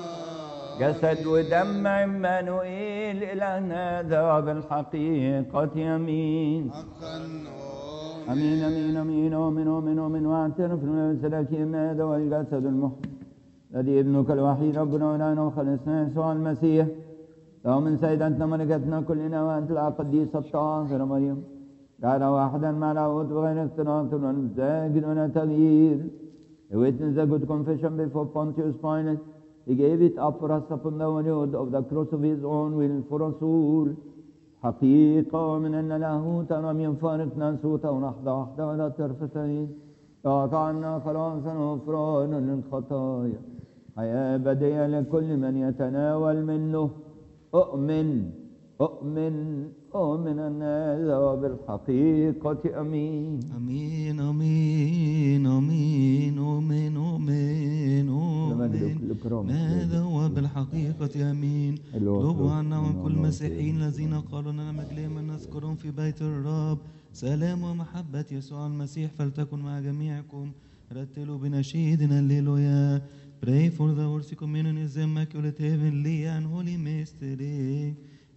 جسد ودم عمانوئيل إلهنا ذا بالحقيقة أمين حقا أمين أمين أمين أمين أمين أمين واعترف بمسلك هذا والجسد المحب الذي ابنك الوحيد ربنا ولنا وخلصنا يسوع المسيح له من سيدتنا ملكتنا كلنا وأنت القديسة الطاهرة مريم قال واحدا مع العود بغير اختلاف ونمزاج ولا تغيير A witness a good confession before Pontius Pilate. He gave it up for us upon the word of the cross of his own will for us all. حقيقة من أن لاهوت لم يفارقنا سوتا ونحظى وحده ولا طرفتين أعطى عنا خلاصا وغفرانا للخطايا حياة بدية لكل من يتناول منه أؤمن أؤمن أؤمن أن هذا بالحقيقة أمين امين امين امين امين امين المجد امين والإكرام. ماذا هو بالحقيقة امين اللي هو اطلبوا عنا الله من كل الله المسيحيين الذين قالوا لنا مجلما نذكرهم في بيت الرب سلام ومحبة يسوع المسيح فلتكن مع جميعكم رتلوا بنشيدنا الليلويا Pray for the Holy Communion is the Immaculate Heavenly and Holy Mystery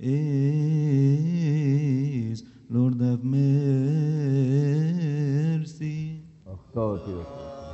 is Lord have mercy. أخطأت يا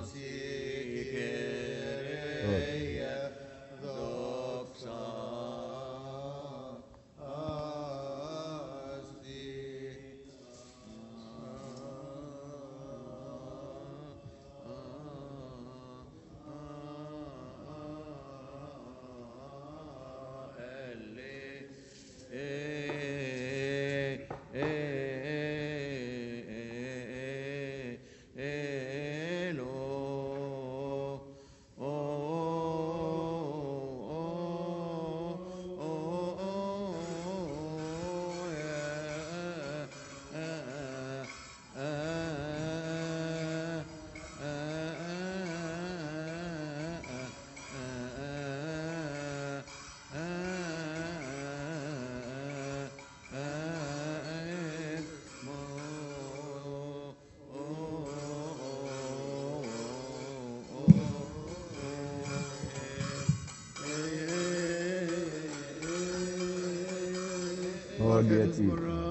هاديتي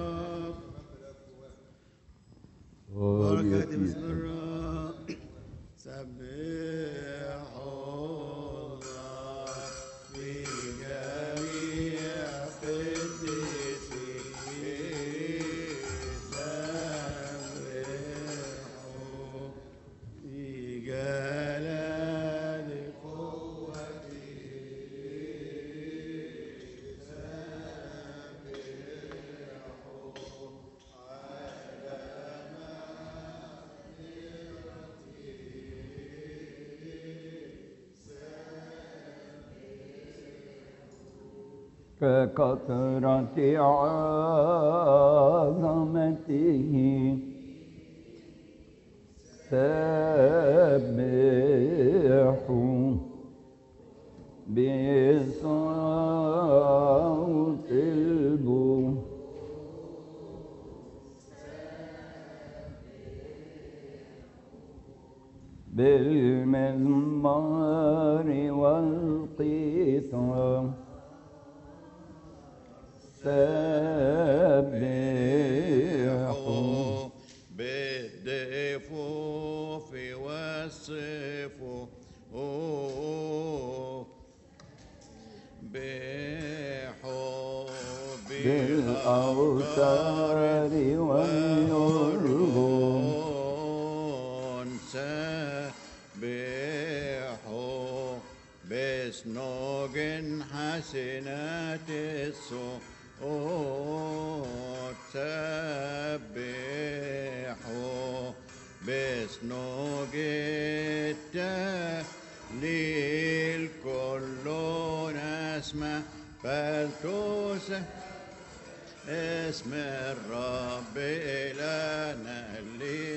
بركة هاديتي باسم الرب سبحوا الله في جميع قديسه سبحوا ككثرة عظمته سبحوا بصوت البو بالمزمار والقيثار سبحوا بالدفوف والصفوف بحب بالأوتار واليرغم واليرغم سبحوا بسنوج حسنات الصوت سبحوا بسنوج التهليل كل نسمة فلتسبح اسم الرب إلهنا اللي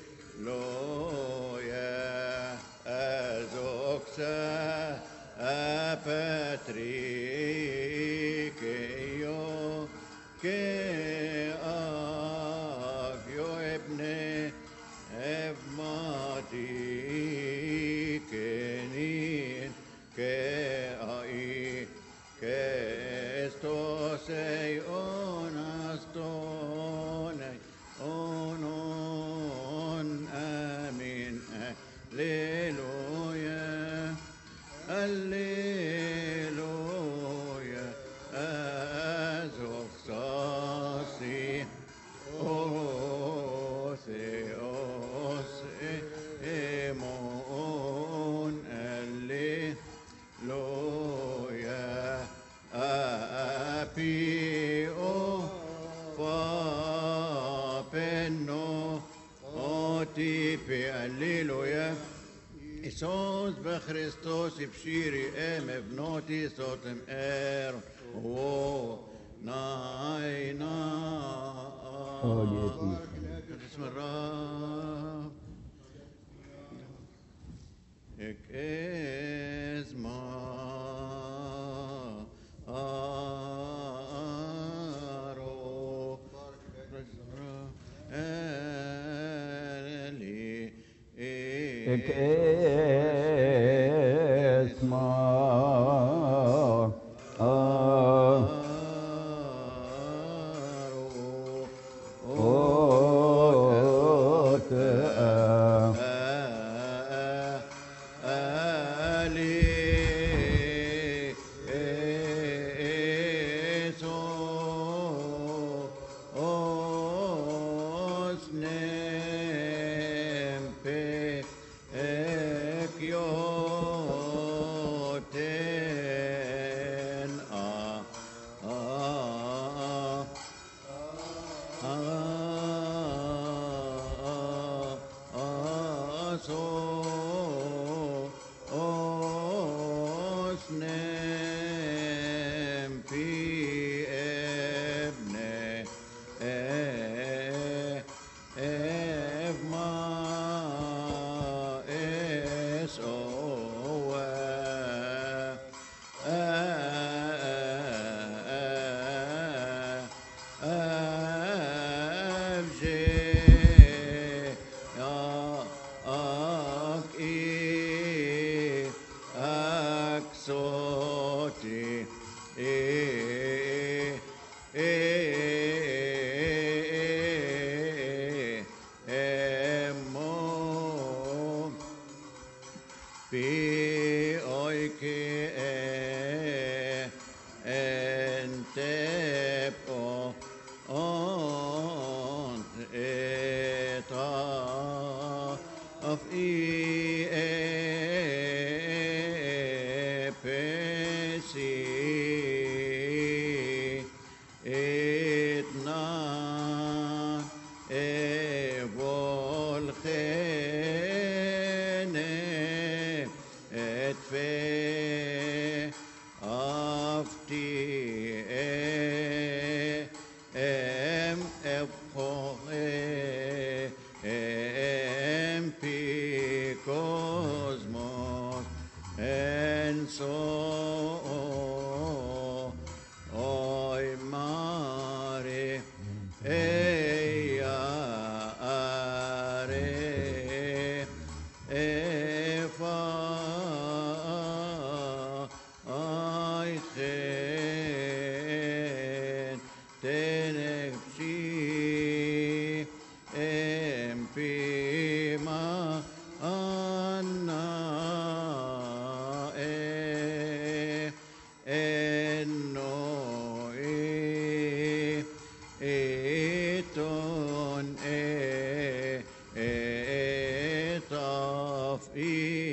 لويا أزوكسا أباتريكيو كي أغيو ابني افماتي كنين كي أي كستو سي أونستوني أونون آمين هللويا هللويا أزوكساسي أوسي أوسي إيمون هللويا أبي أو فابنو أوتي في هللويا إيسوس بخريستوس بشيري ام بنوتي صوتم اير و ناينا اسم الرب اك اسما ارو الي إك اسما آه أوت آه أسنم في ابن اف ما اس او أفجي يا أك إي أك صوتي إي إي إمو في أيكي أنت بو أنت إتا أف إي بسي إتنا إبول خيني اتفي أفتي are efa aichen tenepsi empima anna e enno e eton e etaf e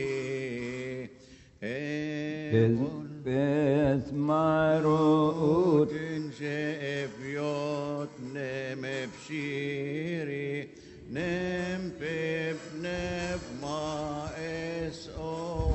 Bes marut شافيوت نم بشيري نم بيب نب ما اس او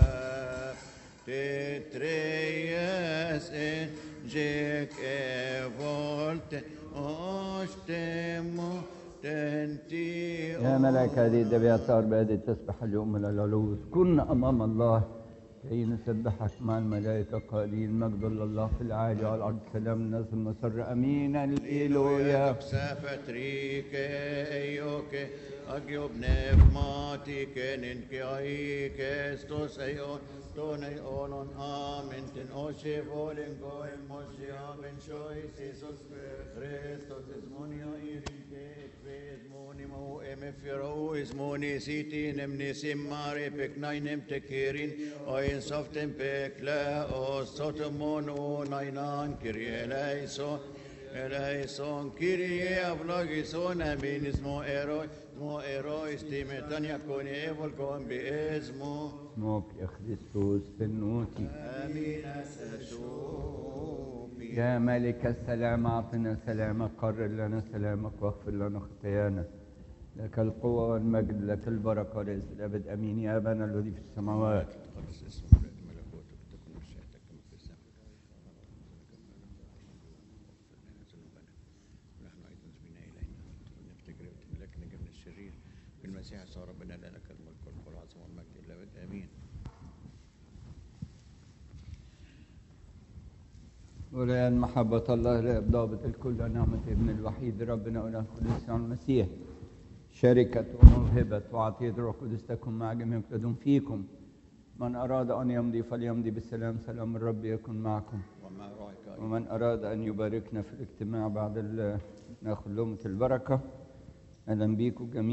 تتريس ان جيك ايفولت اشتمو تنتي يا ملاك هذه الدبيعة صار بهذه التسبح اليوم من العلو كنا أمام الله كي نسبحك مع الملائكة قائلين مجد لله في العالي وعلى الأرض سلام نزل مصر أمين الإلويا Safet rike eioke, agiob nevmatike, ninke aike, stos eion, ton eionon amen, ten oshe volen goem, moshe amen, shois, Jesus Christos, esmonia irike, ekves monimo, emefiro, esmoni siti, nemni simmare, peknainem tekirin, oin softem pekla, o sotomon, o nainan, kirie eleison, Eleison, Kyrie, avlogison, amin, ismo eroi, mo eroi, stimetan yakoni, evol kon bi esmo. اسمك يا خريستوس في النوتي Amin, asasubi. يا ملك السلام أعطنا سلامك قرر لنا سلامك واغفر لنا خطايانا لك القوة والمجد لك البركة وليس الأبد أمين يا أبانا الذي في السماوات تقدس اسمك ويأتي ملكوتك وتكن مشيئتك كما في السماء. ونحن أيضا زمينا إلينا نفتكر لك نجم من الشرير بالمسيح صار ربنا لك الملك والقوة والعظمة والمجد إلى الأبد آمين. ولأن محبة الله لا ضابط الكل ونعمة ابن الوحيد ربنا وله القدس عن المسيح شركة وموهبة وعطية الروح القدس تكن مع جميع يقتدون فيكم من أراد أن يمضي فليمضي بالسلام سلام الرب يكن معكم ومع روحك أيضا. ومن أراد أن يباركنا في الاجتماع بعد ال- ناخذ لقمة البركة أهلا بيكم جميعا